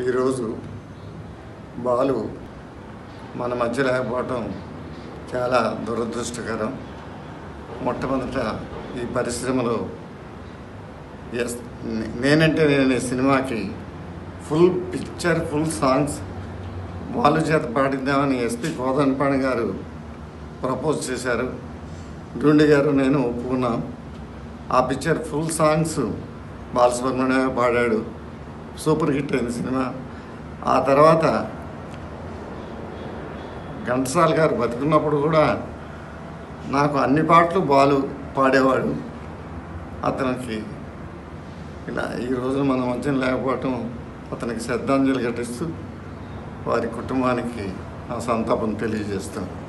ఈరోజు బాలు మన మధ్య లేకపోవటం చాలా దురదృష్టకరం మొట్టమొదట ఈ పరిశ్రమలో ఎస్ నే- నేనంటే నేను ఈ సినిమాకి full picture full songs Balu చేత పాడిద్దామని ఎస్పి కోదన్పాణి గారు ప్రపోజ్ చేశారు గుండె గారు నేను ఒప్పుకున్నాం ఆ పిక్చర్ ఫుల్ సాంగ్స్ బాలసుబ్రహ్మణ్యం పాడాడు సూపర్ హిట్ అయిన సినిమా ఆ తర్వాత ఘంటసాల గారు బతుకున్నప్పుడు కూడా నాకు అన్ని పాటలు బాలు పాడేవాడు అతనికి ఇలా ఈ రోజు మన మధ్యన లేకపోవటం అతనికి శ్రద్ధాంజలి ఘటిస్తూ వారి కుటుంబానికి ఆ సంతాపం తెలియజేస్తాను